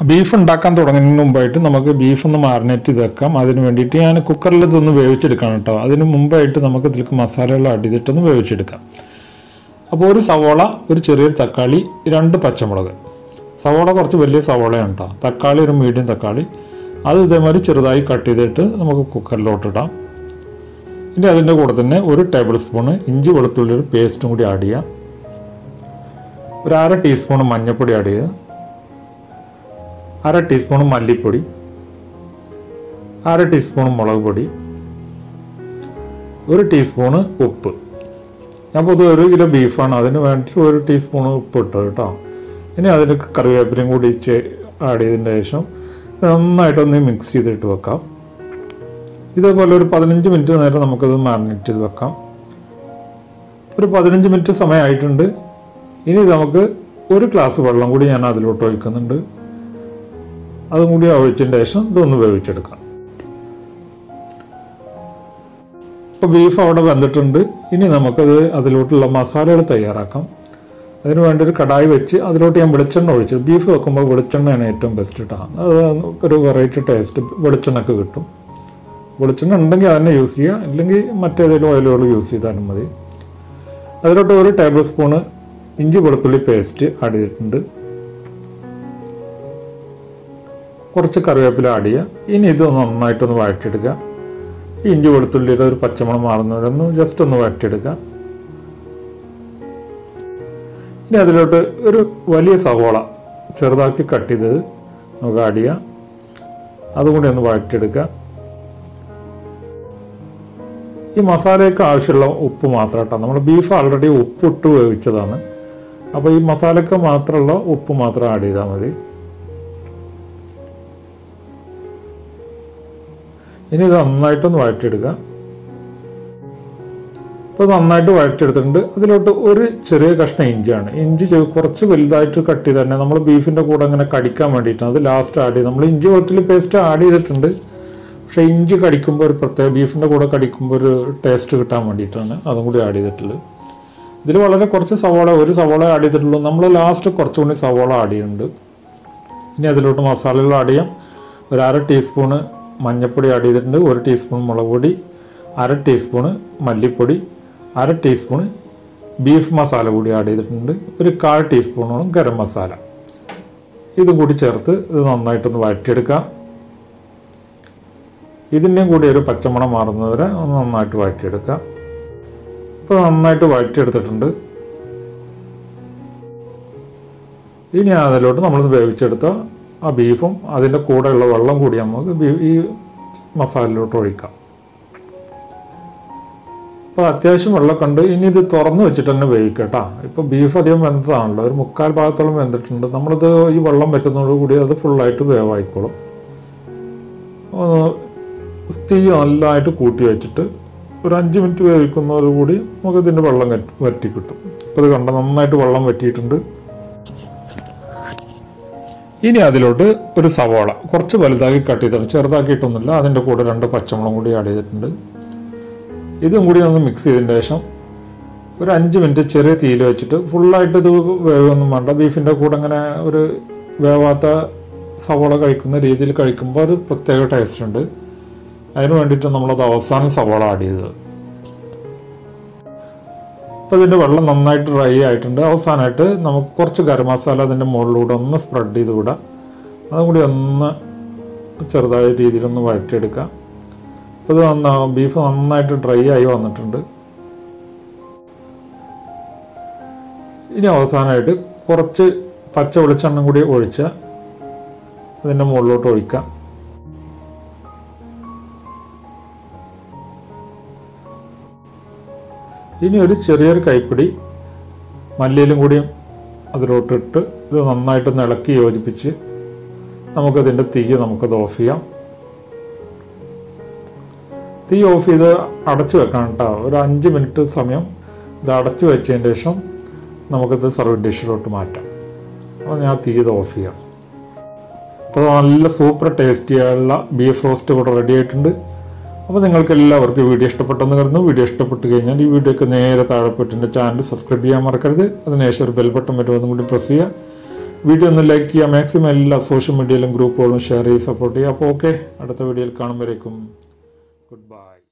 beef ഉണ്ടാക്കാൻ തുടങ്ങുന്നതിന് മുമ്പായിട്ട് നമുക്ക് ബീഫ് ഒന്ന് മാറിനേറ്റ് ചെയ്ത് വെക്കാം അതിന് വേണ്ടിയിട്ട് ഞാൻ കുക്കറിൽ ഇതൊന്ന് വേവിച്ചെടുക്കണം കേട്ടോ അതിന് മുമ്പായിട്ട് നമുക്ക് ഇതിലേക്ക് മസാലകൾ ആഡ് ചെയ്തിട്ടൊന്ന് വേവിച്ചെടുക്കാം അപ്പോൾ ഒരു സവോള ഒരു ചെറിയൊരു തക്കാളി രണ്ട് പച്ചമുളക് സവോള കുറച്ച് വലിയ സവോളയാണ് കേട്ടോ തക്കാളി ഒരു മീഡിയം തക്കാളി അത് ഇതേമാതിരി ചെറുതായി കട്ട് ചെയ്തിട്ട് നമുക്ക് കുക്കറിലോട്ട് ഇടാം ഇനി അതിൻ്റെ കൂടെ തന്നെ ഒരു ടേബിൾ സ്പൂണ് ഇഞ്ചി വെളുത്തുള്ളി ഒരു പേസ്റ്റും കൂടി ആഡ് ചെയ്യാം ഒരു അര ടീസ്പൂൺ മഞ്ഞൾപ്പൊടി ആഡ് ചെയ്യുക അര ടീസ്പൂൺ മല്ലിപ്പൊടി അര ടീസ്പൂൺ മുളക് പൊടി ഒരു ടീസ്പൂണ് ഉപ്പ് ഞാൻ പൊതുവെ ഒരു കിലോ ബീഫാണ് അതിന് വേണ്ടിയിട്ട് ഒരു ടീസ്പൂൺ ഉപ്പ് ഇട്ടു കേട്ടോ ഇനി അതിലേക്ക് കറിവേപ്പിലയും കൂടി ചെ- ആഡ് ചെയ്തതിന് ശേഷം നന്നായിട്ടൊന്ന് മിക്സ് ചെയ്തിട്ട് വെക്കാം ഇതേപോലെ ഒരു പതിനഞ്ച് മിനിറ്റ് നേരം നമുക്കത് മാറിനേറ്റ് ചെയ്ത് വെക്കാം ഒരു പതിനഞ്ച് മിനിറ്റ് സമയമായിട്ടുണ്ട് ഇനി നമുക്ക് ഒരു ഗ്ലാസ് വെള്ളം കൂടി ഞാൻ അതിലോട്ട് ഒഴിക്കുന്നുണ്ട് അതും കൂടി ഒഴിച്ചതിന് ശേഷം ഇതൊന്ന് വേവിച്ചെടുക്കാം ഇപ്പോൾ ബീഫ് അവിടെ വെന്തിട്ടുണ്ട് ഇനി നമുക്കത് അതിലോട്ടുള്ള മസാലകൾ തയ്യാറാക്കാം അതിന് വേണ്ടി ഒരു കടായി വെച്ച് അതിലോട്ട് ഞാൻ വെളിച്ചെണ്ണ ഒഴിച്ചു ബീഫ് വെക്കുമ്പോൾ വെളിച്ചെണ്ണയാണ് ഏറ്റവും ബെസ്റ്റ് കേട്ടോ അത് ഒരു വെറൈറ്റി ടേസ്റ്റ് വെളിച്ചെണ്ണക്ക് കിട്ടും വെളിച്ചെണ്ണ ഉണ്ടെങ്കിൽ അതന്നെ യൂസ് ചെയ്യുക ഇല്ലെങ്കിൽ മറ്റേതെങ്കിലും ഓയിലുകൾ യൂസ് ചെയ്താലും മതി അതിലോട്ട് ഒരു ടേബിൾ സ്പൂണ് ഇഞ്ചി വെളുത്തുള്ളി പേസ്റ്റ് ആഡ് ചെയ്തിട്ടുണ്ട് കുറച്ച് കറിവേപ്പില ആഡ് ചെയ്യുക ഇനി ഇത് നന്നായിട്ടൊന്ന് വഴറ്റിയെടുക്കുക ഈ ഇഞ്ചി വെളുത്തുള്ളിയുടെ ഒരു പച്ചമണം മാറുന്നവരൊന്ന് ജസ്റ്റ് ഒന്ന് വഴറ്റിയെടുക്കുക ഇനി അതിലോട്ട് ഒരു വലിയ സവോള ചെറുതാക്കി കട്ട് ചെയ്തത് നമുക്ക് ആഡ് ചെയ്യാം അതും കൂടി ഒന്ന് വഴറ്റിയെടുക്കുക ഈ മസാലയ്ക്ക് ആവശ്യമുള്ള ഉപ്പ് മാത്രം കേട്ടോ നമ്മൾ ബീഫ് ഓൾറെഡി ഉപ്പിട്ട് വേവിച്ചതാണ് അപ്പോൾ ഈ മസാലയ്ക്ക് മാത്രമുള്ള ഉപ്പ് മാത്രം ആഡ് ചെയ്താൽ മതി ഇനി ഇത് നന്നായിട്ടൊന്ന് വഴറ്റിയെടുക്കുക ഇപ്പോൾ നന്നായിട്ട് വഴറ്റിയെടുത്തിട്ടുണ്ട് അതിലോട്ട് ഒരു ചെറിയ കഷ്ണം ഇഞ്ചിയാണ് ഇഞ്ചി ചെ- കുറച്ച് വലുതായിട്ട് കട്ട് ചെയ്ത് തന്നെ നമ്മൾ ബീഫിൻ്റെ കൂടെ അങ്ങനെ കടിക്കാൻ വേണ്ടിയിട്ടാണ് അത് ലാസ്റ്റ് ആഡ് ചെയ്ത് നമ്മൾ ഇഞ്ചി വെളുത്തുള്ളി പേസ്റ്റ് ആഡ് ചെയ്തിട്ടുണ്ട് പക്ഷേ ഇഞ്ചി കടിക്കുമ്പോൾ ഒരു പ്രത്യേക ബീഫിൻ്റെ കൂടെ കടിക്കുമ്പോൾ ഒരു ടേസ്റ്റ് കിട്ടാൻ വേണ്ടിയിട്ടാണ് അതും കൂടി ആഡ് ചെയ്തിട്ടുള്ളത് ഇതിൽ വളരെ കുറച്ച് സവോള ഒരു സവോള ആഡ് ചെയ്തിട്ടുള്ളൂ നമ്മൾ ലാസ്റ്റ് കുറച്ചുകൂടി സവോള ആഡ് ചെയ്യുന്നുണ്ട് ഇനി അതിലോട്ട് മസാലകൾ ആഡ് ചെയ്യാം ഒരു അര ടീസ്പൂണ് മഞ്ഞൾപ്പൊടി ആഡ് ചെയ്തിട്ടുണ്ട് ഒരു ടീസ്പൂൺ മുളക് പൊടി അര ടീസ്പൂണ് മല്ലിപ്പൊടി അര ടീസ്പൂണ് ബീഫ് മസാല കൂടി ആഡ് ചെയ്തിട്ടുണ്ട് ഒരു കാൽ ടീസ്പൂണോളം ഗരം മസാല ഇതും കൂടി ചേർത്ത് ഇത് നന്നായിട്ടൊന്ന് വഴറ്റിയെടുക്കാം ഇതിൻ്റെയും കൂടി ഒരു പച്ചമണം മാറുന്നവരെ ഒന്ന് നന്നായിട്ട് വഴറ്റിയെടുക്കാം ഇപ്പോൾ നന്നായിട്ട് വഴറ്റിയെടുത്തിട്ടുണ്ട് ഇനി അതിലോട്ട് നമ്മൾ വേവിച്ചെടുത്ത ആ ബീഫും അതിൻ്റെ കൂടെയുള്ള വെള്ളം കൂടി നമുക്ക് ബീ- ഈ മസാലയിലോട്ട് ഒഴിക്കാം അപ്പോൾ അത്യാവശ്യം വെള്ളമൊക്കെ ഉണ്ട് ഇനി ഇത് തുറന്ന് വെച്ചിട്ട് തന്നെ വേവിക്കട്ടാ ഇപ്പോൾ ബീഫ് അധികം വെന്തതാണല്ലോ ഒരു മുക്കാൽ ഭാഗത്തോളം വെന്തിട്ടുണ്ട് നമ്മളിത് ഈ വെള്ളം പറ്റുന്നതോട് കൂടി അത് ഫുള്ളായിട്ട് വേവായിക്കോളും ഒന്ന് തീ നല്ലതായിട്ട് കൂട്ടി വെച്ചിട്ട് ഒരു അഞ്ച് മിനിറ്റ് വേവിക്കുന്നതോടുകൂടി നമുക്ക് ഇതിൻ്റെ വെള്ളം കറ്റ് വറ്റി കിട്ടും ഇപ്പോൾ ഇത് കണ്ട നന്നായിട്ട് വെള്ളം വറ്റിയിട്ടുണ്ട് ഇനി അതിലോട്ട് ഒരു സവാള കുറച്ച് വലുതാക്കി കട്ട് ചെയ്തിട്ടുണ്ട് ചെറുതാക്കിയിട്ടൊന്നുമില്ല അതിൻ്റെ കൂടെ രണ്ട് പച്ചമുളകും കൂടി ആഡ് ചെയ്തിട്ടുണ്ട് ഇതും കൂടി ഒന്ന് മിക്സ് ചെയ്തതിന് ശേഷം ഒരു അഞ്ച് മിനിറ്റ് ചെറിയ തീയിൽ വെച്ചിട്ട് ഫുള്ളായിട്ട് ഇത് വേവൊന്നും വേണ്ട ബീഫിൻ്റെ കൂടെ അങ്ങനെ ഒരു വേവാത്ത സവാള കഴിക്കുന്ന രീതിയിൽ കഴിക്കുമ്പോൾ അത് പ്രത്യേക ടേസ്റ്റ് ഉണ്ട് അതിന് വേണ്ടിയിട്ട് നമ്മളത് അവസാനം സവാള ആഡ് ചെയ്തത് അപ്പോൾ ഇതിൻ്റെ വെള്ളം നന്നായിട്ട് ഡ്രൈ ആയിട്ടുണ്ട് അവസാനമായിട്ട് നമുക്ക് കുറച്ച് ഗരം മസാല അതിൻ്റെ മുകളിലൂടെ ഒന്ന് സ്പ്രെഡ് ചെയ്ത് വിടാം അതും കൂടി ഒന്ന് ചെറുതായ രീതിയിലൊന്ന് വഴറ്റിയെടുക്കാം അപ്പോൾ ഇത് നന്നാ ബീഫ് നന്നായിട്ട് ഡ്രൈ ആയി വന്നിട്ടുണ്ട് ഇനി അവസാനമായിട്ട് കുറച്ച് പച്ച വെളിച്ചെണ്ണം കൂടി ഒഴിച്ച് അതിൻ്റെ മുകളിലോട്ട് ഒഴിക്കാം ഇനി ഒരു ചെറിയൊരു കൈപ്പിടി മല്ലിയിലും കൂടി അതിലോട്ടിട്ട് ഇത് നന്നായിട്ടൊന്ന് ഇളക്കി യോജിപ്പിച്ച് നമുക്കതിൻ്റെ തീ നമുക്കത് ഓഫ് ചെയ്യാം തീ ഓഫ് ചെയ്ത് അടച്ചു വെക്കണം കേട്ടോ ഒരു അഞ്ച് മിനിറ്റ് സമയം ഇത് അടച്ചു വെച്ചതിന് ശേഷം നമുക്കിത് സർവിങ് ഡിഷിലോട്ട് മാറ്റാം അപ്പോൾ ഞാൻ തീ ഇത് ഓഫ് ചെയ്യാം അപ്പോൾ നല്ല സൂപ്പർ ടേസ്റ്റിയായുള്ള ബീഫ് റോസ്റ്റ് ഇവിടെ റെഡി ആയിട്ടുണ്ട് അപ്പോൾ നിങ്ങൾക്ക് എല്ലാവർക്കും വീഡിയോ ഇഷ്ടപ്പെട്ടെന്ന് കരുതുന്നു വീഡിയോ ഇഷ്ടപ്പെട്ട് കഴിഞ്ഞാൽ ഈ വീഡിയോക്ക് നേരെ താഴെപ്പെട്ട് എൻ്റെ ചാനൽ സബ്സ്ക്രൈബ് ചെയ്യാൻ മറക്കരുത് അതിനുശേഷം ഒരു ബെൽ ബട്ടൺ വരുമെന്നും കൂടി പ്രസ് ചെയ്യുക വീഡിയോ ഒന്ന് ലൈക്ക് ചെയ്യുക മാക്സിമം എല്ലാ സോഷ്യൽ മീഡിയയിലും ഗ്രൂപ്പുകളും ഷെയർ ചെയ്ത് സപ്പോർട്ട് ചെയ്യുക അപ്പോൾ ഓക്കെ അടുത്ത വീഡിയോയിൽ കാണുമ്പോഴേക്കും ഗുഡ് ബൈ